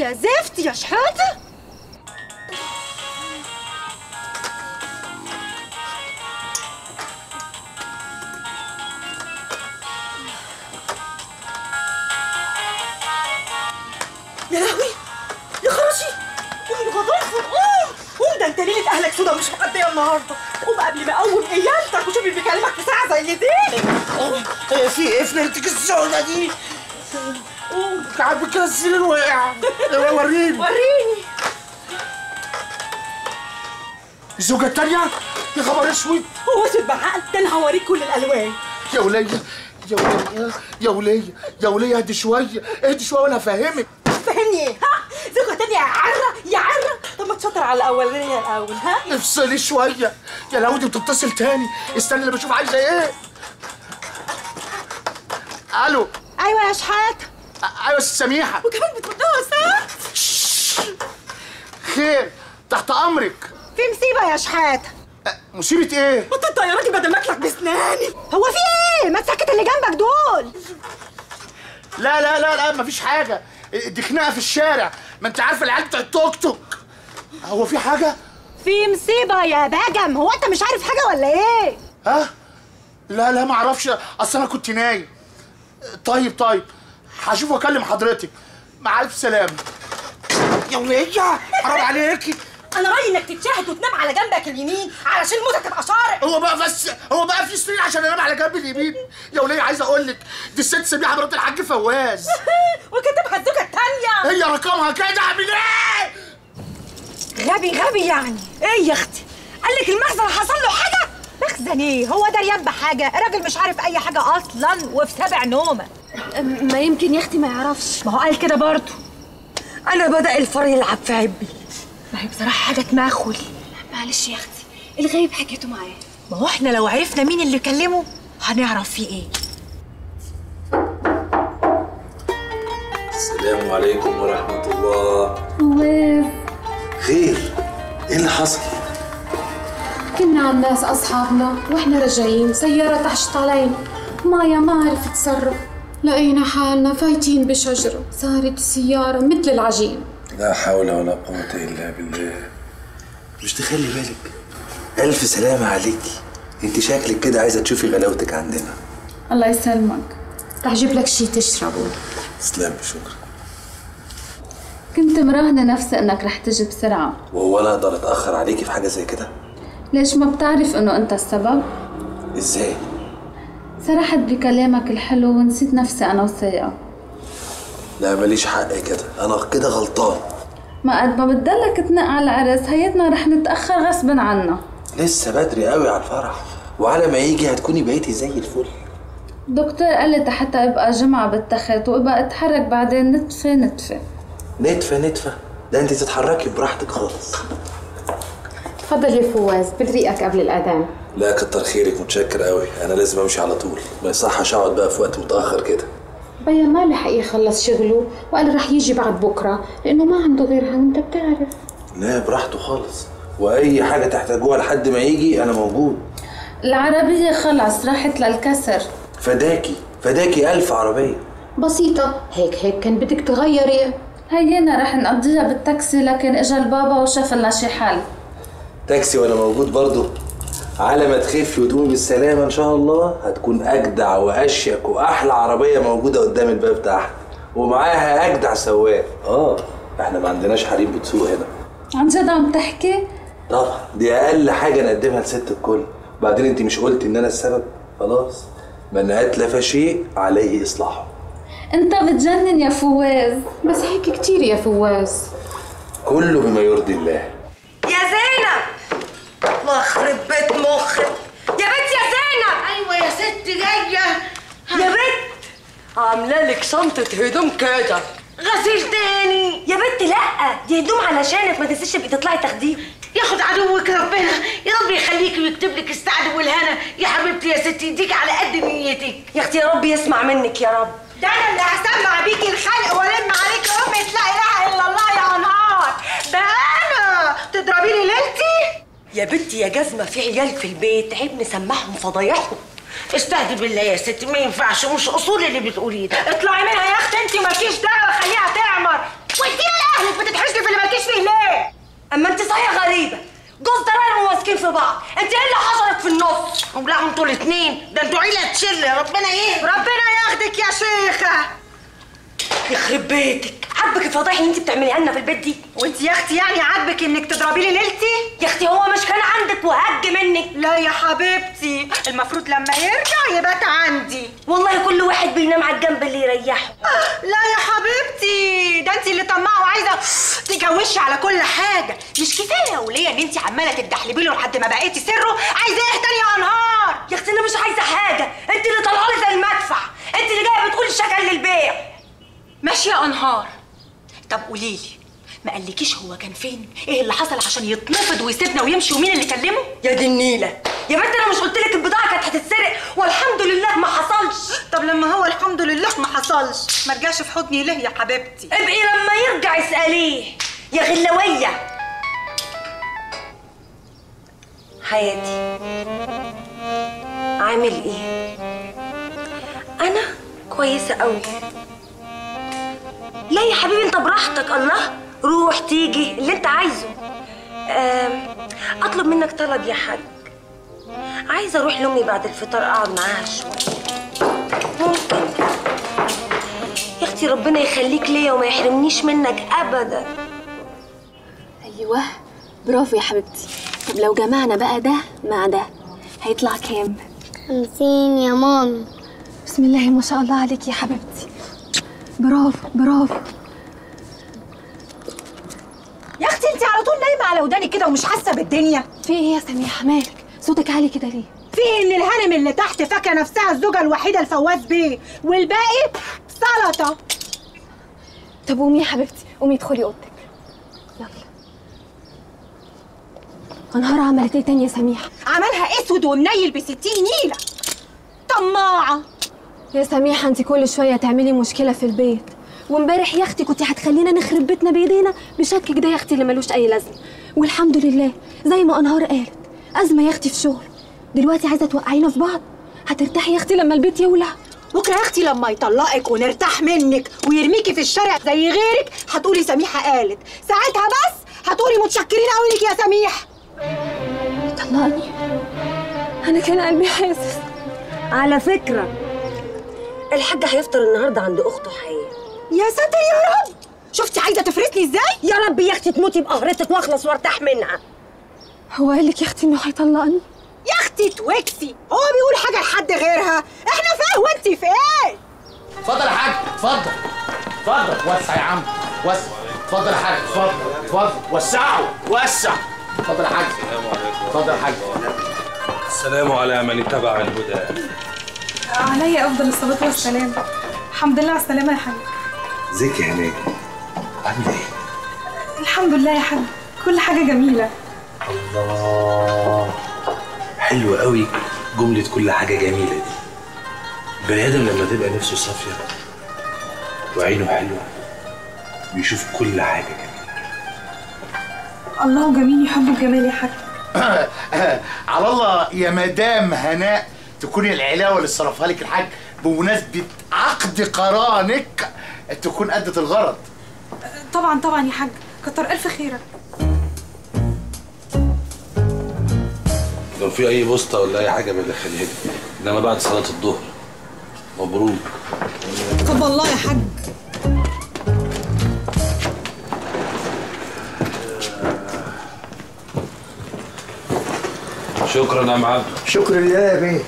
يا زفت يا شحاته يا لهوي يا خراشي قومي غضنفر قوم قوم ده انت ليله اهلك سودا مش مقضيه النهارده قوم قبل ما اقوم عيالتك وشوفي بيكلمك في ساعه زي دي هي في ايه في ليلتك السودة دي؟ قوم عارف كده السرير وقع وريني وريني الزوجة التانية يا خبر اسود هو اسود بعقل ده انا هوريك كل الالوان يا ولية يا ولية يا ولية يا ولية اهدي شوية اهدي شوية وانا هفهمك فهمني ايه ها زوجة تانية يا عرة يا عرة طب ما تشطر على الاولانية الاول ها افصلي شوية يا لو دي بتتصل تاني استني لما اشوف عايزة ايه الو ايوه يا شحاته أ- ايوه ست سميحة وكمان بتردها ساعة خير تحت امرك في مصيبه يا شحاته أ- مصيبة ايه؟ بطلت يا راجل بدل ما اكلك بسناني هو في ايه ما تسكت اللي جنبك دول لا لا لا لا مفيش حاجة دي خناقة في الشارع ما انت عارفة العيال بتوع التوك توك هو في حاجة؟ في مصيبه يا بجم هو انت مش عارف حاجه ولا ايه ها؟ لا لا ما اعرفش اصل انا كنت نايم طيب طيب هشوف واكلم حضرتك مع الف سلامة يا ولية حرام عليكي انا رايي انك تتشاهد وتنام على جنبك اليمين علشان موتك تبقى شارع هو بقى بس هو بقى في سرير عشان انام على جنب اليمين يا ولية عايز اقول لك دي الست سميحة مرات الحاج فواز وكتبها الزوجة التانية هي رقمها كده اعمل ايه؟ غبي غبي يعني ايه يا اختي قال لك المخزن حصل له حاجة مخزن ايه هو دريان بحاجه الراجل مش عارف اي حاجه اصلا وفي سابع نومه ما يمكن يا اختي ما يعرفش ما هو قال كده برضه انا بدأ الفار يلعب في عبي ما هي بصراحه حاجه تمخل معلش يا اختي الغايب حكيته معاه ما هو احنا لو عرفنا مين اللي كلمه هنعرف فيه ايه السلام عليكم ورحمة الله فواز خير ايه اللي حصل؟ كنا عند ناس اصحابنا واحنا راجعين سيارة تحشت علينا مايا ما عرفت تصرف لقينا حالنا فايتين بشجرة صارت السيارة مثل العجين لا حول ولا قوة إلا بالله مش تخلي بالك ألف سلامة عليكي انت شكلك كده عايزة تشوفي غلاوتك عندنا الله يسلمك رح جيب لك شي تشربه تسلم شكرا كنت مراهنة نفسي انك رح تجي بسرعة وهو انا اقدر اتأخر عليكي في حاجة زي كده؟ ليش ما بتعرف انه انت السبب؟ ازاي؟ سرحت بكلامك الحلو ونسيت نفسي انا وسيئة لا ماليش حق كده انا كده غلطان ما قد ما بتضلك تنق على العرس هيتنا رح نتأخر غصبا عنا لسه بدري قوي على الفرح وعلى ما يجي هتكوني بقيتي زي الفل دكتور قال لي حتى ابقى جمعة بالتخت وابقى اتحرك بعدين نتفة نتفة نتفة نتفة ده انت تتحركي براحتك خالص تفضل يا فواز بريقك قبل الأذان لا كتر خيرك متشكر قوي انا لازم امشي على طول ما يصحش اقعد بقى في وقت متاخر كده بيا ما لحق يخلص شغله وقال رح يجي بعد بكرة لأنه ما عنده غيرها وأنت بتعرف لا براحته خالص واي حاجه تحتاجوها لحد ما يجي انا موجود العربية خلص راحت للكسر فداكي فداكي الف عربيه بسيطة هيك هيك كان بدك تغيري هينا رح نقضيها بالتاكسي لكن اجا البابا وشاف لنا شي حل تاكسي وانا موجود برضه على ما تخفي وتقومي بالسلامه ان شاء الله هتكون اجدع واشيك واحلى عربيه موجوده قدام الباب تحت ومعاها اجدع سواق اه احنا ما عندناش حريم بتسوق هنا عن جد عم تحكي؟ طبعا دي اقل حاجه نقدمها لست الكل بعدين انت مش قلت ان انا السبب خلاص من اتلف شيء عليه اصلاحه انت بتجنن يا فواز بس هيك كتير يا فواز كله بما يرضي الله يا زينب الله يخرب بيت مخك يا بنت يا زينب ايوه يا ست جايه يا بنت عامله لك شنطه هدوم كده غسيل تاني يا بنت لا دي هدوم علشانك ما تنسيش تبقي تطلعي تاخديه ياخد عدوك ربنا يا رب يخليكي ويكتب لك السعد والهنا يا حبيبتي يا ستي يديك على قد نيتك يا اختي يا رب يسمع منك يا رب ده انا اللي هسمع بيكي الخلق والم عليكي امة لا اله الا الله يا نهار ده انا تضربي لي ليلتي يا بنتي يا جزمه في عيال في البيت عيب نسمعهم فضايحهم استهدي بالله يا ستي ما ينفعش مش اصول اللي بتقوليه ده اطلعي منها يا اختي انت مالكيش دعوه خليها تعمر وديها اهلك بتتحشني في اللي مالكيش فيه ليه اما انت صحيح غريبه جوز ضراير وماسكين في بعض انت ايه اللي حصلت في النص هم لا انتوا الاتنين ده انتوا عيله تشل ربنا ايه ربنا ياخدك يا شيخه يخرب بيتك عاجبك الفضايح اللي انت بتعمليها لنا في البيت دي وانت يا اختي يعني عاجبك انك تضربي لي ليلتي يا اختي هو مش كان عندك وهج منك لا يا حبيبتي المفروض لما يرجع يبات عندي والله كل واحد بينام على الجنب اللي يريحه لا يا حبيبتي ده انت اللي طماعه وعايزه تجوشي على كل حاجه مش كفايه يا وليه ان انت عماله تدحلبي له لحد ما بقيتي سره عايزه ايه تاني يا انهار يا اختي انا مش عايزه حاجه انت اللي طالعه لي زي المدفع انت اللي جايه بتقولي شكل للبيع ماشي يا انهار طب قولي لي ما قالكيش هو كان فين ايه اللي حصل عشان يتنفض ويسيبنا ويمشي ومين اللي كلمه يا دي النيله يا بنت انا مش قلت لك البضاعه كانت هتتسرق والحمد لله ما حصلش طب لما هو الحمد لله ما حصلش ما رجعش في حضني ليه يا حبيبتي ابقي لما يرجع اساليه يا غلويه حياتي عامل ايه انا كويسه قوي لا يا حبيبي انت براحتك الله روح تيجي اللي انت عايزه أم، اطلب منك طلب يا حاج عايزه اروح لامي بعد الفطار اقعد معاها شويه ممكن يا اختي ربنا يخليك ليا وما يحرمنيش منك ابدا ايوه برافو يا حبيبتي طب لو جمعنا بقى ده مع ده هيطلع كام خمسين يا مامي بسم الله ما شاء الله عليك يا حبيبتي برافو برافو يا اختي انت على طول نايمه على ودانك كده ومش حاسه بالدنيا في ايه يا سميحه مالك صوتك عالي كده ليه في ان الهانم اللي تحت فاكره نفسها الزوجه الوحيده لفواز بيه والباقي سلطه طب قومي يا حبيبتي قومي ادخلي اوضتك يلا انهار عملت ايه تاني يا سميحه عملها اسود ومنيل بستين نيله طماعه يا سميحه انت كل شويه تعملي مشكله في البيت وامبارح يا اختي كنت هتخلينا نخرب بيتنا بايدينا بشكك ده يا اختي اللي ملوش اي لازمه والحمد لله زي ما انهار قالت ازمه يا اختي في شغل دلوقتي عايزه توقعينا في بعض هترتاحي يا اختي لما البيت يولع بكره يا اختي لما يطلقك ونرتاح منك ويرميكي في الشارع زي غيرك هتقولي سميحه قالت ساعتها بس هتقولي متشكرين قوي لك يا سميح طلقني انا كان قلبي حاسس على فكره الحاج هيفطر النهارده عند اخته حياه يا ساتر يا رب شفتي عايزه تفرسني ازاي يا رب يا اختي تموتي بقهرتك واخلص وارتاح منها هو قال لك يا اختي انه هيطلقني يا اختي توكسي هو بيقول حاجه لحد غيرها احنا فين وانت فين اتفضل يا حاج اتفضل اتفضل وسع يا عم وسع اتفضل يا حاج اتفضل اتفضل وسعوا وسع اتفضل يا حاج اتفضل يا حاج السلام على من اتبع الهدى علي افضل الصلاه والسلام الحمد لله على السلامه يا حاج ازيك يا هناك عامله ايه الحمد لله يا حاج كل حاجه جميله الله حلو قوي جملة كل حاجة جميلة دي البني آدم لما تبقى نفسه صافية وعينه حلوة بيشوف كل حاجة جميلة الله جميل يحب الجمال يا حاج على الله يا مدام هناء تكوني العلاوه اللي صرفها لك الحاج بمناسبه عقد قرانك تكون ادت الغرض طبعا طبعا يا حاج كتر الف خيرك لو في أي بوسطة ولا أي حاجة بدخلها لي إنما بعد صلاة الظهر مبروك طب والله يا حاج شكرا يا عم عبد شكرا لله يا بيه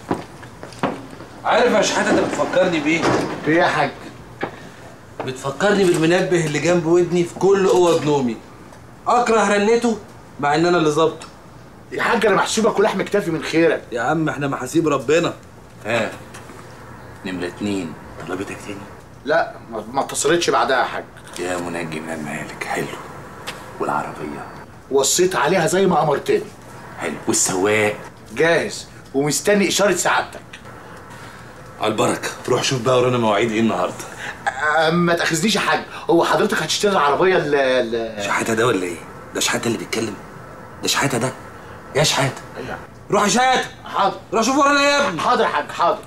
عارف يا شحاتة أنت بتفكرني بإيه؟ ايه يا حاج بتفكرني بالمنبه اللي جنب ودني في كل اوض نومي اكره رنته مع ان انا اللي ظابطه يا حاج انا محسوبك ولحم كتافي من خيرك يا عم احنا محاسيب ربنا ها نمرة اتنين طلبتك تاني لا ما- ما اتصلتش بعدها يا حاج يا منجي من المهالك حلو والعربية وصيت عليها زي ما امرتني حلو والسواق جاهز ومستني اشاره سعادتك على البركة روح شوف بقى ورانا مواعيد ايه النهارده أه، ما تاخذنيش يا حاج هو حضرتك هتشتري العربيه ال ال- شحاتة ده ولا ايه؟ ده شحاتة اللي بيتكلم ده شحاتة ده يا شحاتة روح يا شحاتة حاضر روح شوف ورانا يا ابني حاضر يا حاج حاضر